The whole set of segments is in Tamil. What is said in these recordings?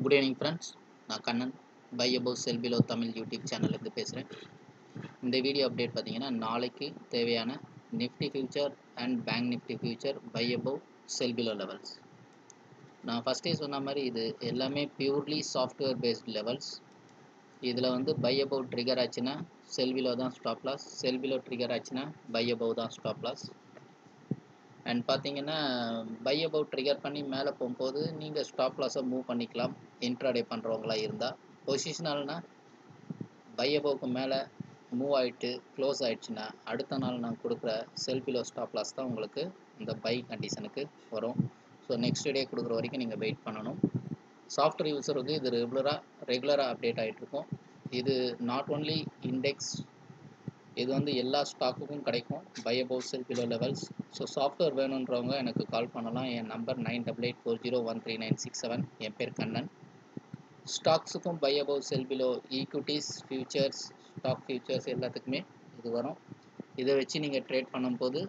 குட் ஈவினிங் ஃப்ரெண்ட்ஸ் நான் Kannan buy above sell below Tamil YouTube சேனல்லேருந்து பேசுகிறேன் இந்த வீடியோ அப்டேட் பார்த்தீங்கன்னா நாளைக்கு தேவையான Nifty future and bank Nifty future buy above sell below levels நான் ஃபஸ்ட்டே சொன்ன மாதிரி இது எல்லாமே பியூர்லி சாஃப்ட்வேர் பேஸ்ட் லெவல்ஸ் இதில் வந்து பை அபவ் ட்ரிகர் ஆச்சுன்னா செல் பிலோ தான் stop loss sell below trigger ஆச்சுன்னா பை அபவ் தான் ஸ்டாப் லாஸ் அண்ட் பார்த்தீங்கன்னா பை அபவுட் ட்ரிகர் பண்ணி மேலே போகும்போது நீங்கள் ஸ்டாப் லாஸை மூவ் பண்ணிக்கலாம் இன்ட்ராடே பண்ணுறவங்களா இருந்தால் பொசிஷனல்னா பை அபவுக்கு மேலே மூவ் ஆகிட்டு க்ளோஸ் ஆகிடுச்சுன்னா அடுத்த நாள் நான் கொடுக்குற செல்ஃபிலோ ஸ்டாப் லாஸ் தான் உங்களுக்கு இந்த பை கண்டிஷனுக்கு வரும் ஸோ நெக்ஸ்ட் டே கொடுக்குற வரைக்கும் நீங்கள் வெயிட் பண்ணணும் சாஃப்ட்வேர் யூஸருக்கு இது ரெகுலராக ரெகுலராக அப்டேட் ஆகிட்ருக்கும் இது நாட் ஓன்லி இண்டெக்ஸ் இது வந்து எல்லா ஸ்டாக்குக்கும் கிடைக்கும் buy about sell below levels so software வேணுன்றவங்க எனக்கு கால் பண்ணலாம் என் number nine double eight four zero one three nine six seven என் பேர் கண்ணன் ஸ்டாக்ஸுக்கும் buy about sell below equities futures stock futures எல்லாத்துக்குமே இது வரும் இதை வச்சு நீங்கள் ட்ரேட் பண்ணும்போது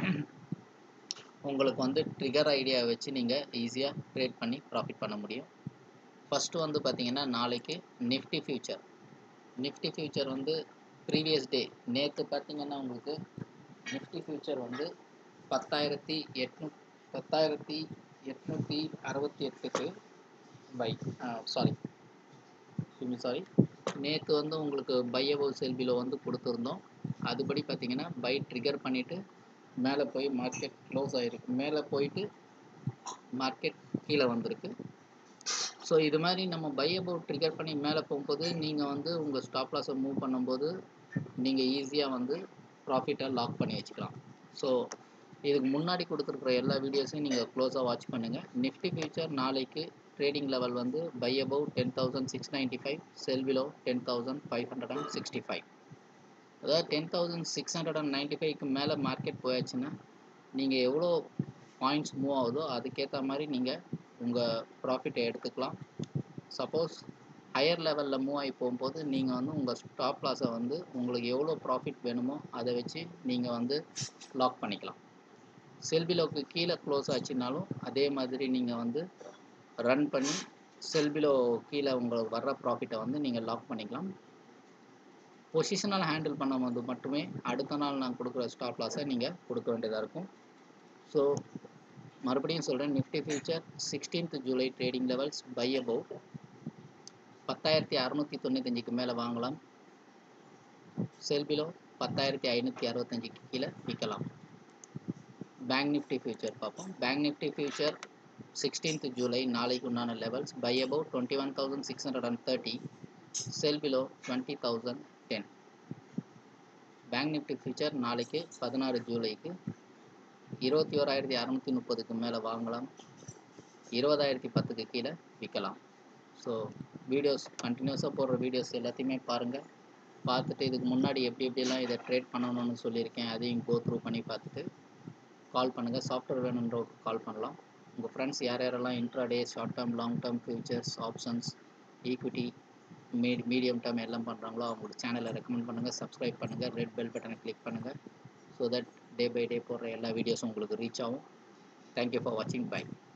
உங்களுக்கு வந்து ட்ரிகர் ஐடியா வச்சு நீங்கள் ஈஸியாக ட்ரேட் பண்ணி ப்ராஃபிட் பண்ண முடியும் ஃபஸ்ட்டு வந்து பார்த்தீங்கன்னா நாளைக்கு நிஃப்டி ஃபியூச்சர் நிஃப்டி ஃபியூச்சர் வந்து ப்ரீவியஸ் டே நேற்று பார்த்தீங்கன்னா உங்களுக்கு நிஃப்டி ஃபியூச்சர் வந்து பத்தாயிரத்தி எட்நூ பத்தாயிரத்தி எட்நூற்றி அறுபத்தி எட்டுக்கு பை சாரி சாரி நேற்று வந்து உங்களுக்கு பை அபவ் செல்பிலோ வந்து கொடுத்துருந்தோம் அதுபடி பார்த்தீங்கன்னா பை ட்ரிகர் பண்ணிவிட்டு மேலே போய் மார்க்கெட் க்ளோஸ் ஆகிருக்கு மேலே போயிட்டு மார்க்கெட் கீழே வந்திருக்கு ஸோ இது மாதிரி நம்ம பை அபவுட் ட்ரிகர் பண்ணி மேலே போகும்போது நீங்கள் வந்து உங்கள் ஸ்டாப் லாஸை மூவ் பண்ணும்போது நீங்கள் ஈஸியாக வந்து ப்ராஃபிட்டை லாக் பண்ணி வச்சுக்கலாம் ஸோ இதுக்கு முன்னாடி கொடுத்துருக்குற எல்லா வீடியோஸையும் நீங்கள் க்ளோஸாக வாட்ச் பண்ணுங்கள் நிஃப்டி ஃபியூச்சர் நாளைக்கு ட்ரேடிங் லெவல் வந்து buy above ten thousand six ninety five sell below ten thousand five hundred and sixty five அதாவது ten thousand six hundred and ninety ஃபைவ்க்கு மேலே மார்க்கெட் போயாச்சுன்னா நீங்கள் எவ்வளோ பாயிண்ட்ஸ் மூவ் ஆகுதோ அதுக்கேற்ற மாதிரி நீங்கள் உங்கள் ப்ராஃபிட்டை எடுத்துக்கலாம் சப்போஸ் ஹையர் லெவலில் மூவ் ஆகி போகும்போது நீங்கள் வந்து உங்கள் ஸ்டாப் லாஸை வந்து உங்களுக்கு எவ்வளோ ப்ராஃபிட் வேணுமோ அதை வச்சு நீங்கள் வந்து லாக் பண்ணிக்கலாம் செல்பிலோக்கு கீழே க்ளோஸ் ஆச்சுனாலும் அதே மாதிரி நீங்கள் வந்து ரன் பண்ணி செல்பிலோ கீழே உங்களுக்கு வர்ற ப்ராஃபிட்டை வந்து நீங்கள் லாக் பண்ணிக்கலாம் பொசிஷனல் ஹேண்டில் பண்ணும்போது மட்டுமே அடுத்த நாள் நான் கொடுக்குற ஸ்டாப் லாஸை நீங்கள் கொடுக்க வேண்டியதாக இருக்கும் ஸோ மறுபடியும் சொல்கிறேன் Nifty future sixteenth July trading levels buy about பத்தாயிரத்தி அறநூற்றி தொண்ணூத்தஞ்சுக்கு மேலே வாங்கலாம் செல்பிலோ பத்தாயிரத்தி ஐநூற்றி அறுபத்தஞ்சுக்கு கீழே விற்கலாம் பேங்க் நிஃப்டி ஃபியூச்சர் பார்ப்போம் bank Nifty future sixteenth July நாளைக்கு உண்டான levels buy about twenty one thousand six hundred and thirty sell below twenty thousand ten bank Nifty future நாளைக்கு பதினாறு ஜூலைக்கு இருபத்தி ஓராயிரத்தி அறநூற்றி முப்பதுக்கு மேலே வாங்கலாம் இருபதாயிரத்தி பத்துக்கு கீழே விற்கலாம் ஸோ வீடியோஸ் கண்டினியூஸாக போடுற வீடியோஸ் எல்லாத்தையுமே பாருங்கள் பார்த்துட்டு இதுக்கு முன்னாடி எப்படி எப்படிலாம் இதை ட்ரேட் பண்ணணும்னு சொல்லியிருக்கேன் அதையும் கோ த்ரூ பண்ணி பார்த்துட்டு கால் பண்ணுங்கள் சாஃப்ட்வேர் வேணுன்றவங்க கால் பண்ணலாம் உங்கள் ஃப்ரெண்ட்ஸ் யார் யாரெல்லாம் intraday short term long term futures options equity me medium term எல்லாம் பண்ணுறாங்களோ அவங்களுக்கு சேனலை ரெக்கமெண்ட் பண்ணுங்கள் சப்ஸ்கிரைப் பண்ணுங்கள் ரெட் பெல் பட்டனை கிளிக் பண்ணுங்கள் so that day by day போடுற எல்லா வீடியோஸும் உங்களுக்கு ரீச் ஆகும் தேங்க்யூ ஃபார் வாட்சிங் பை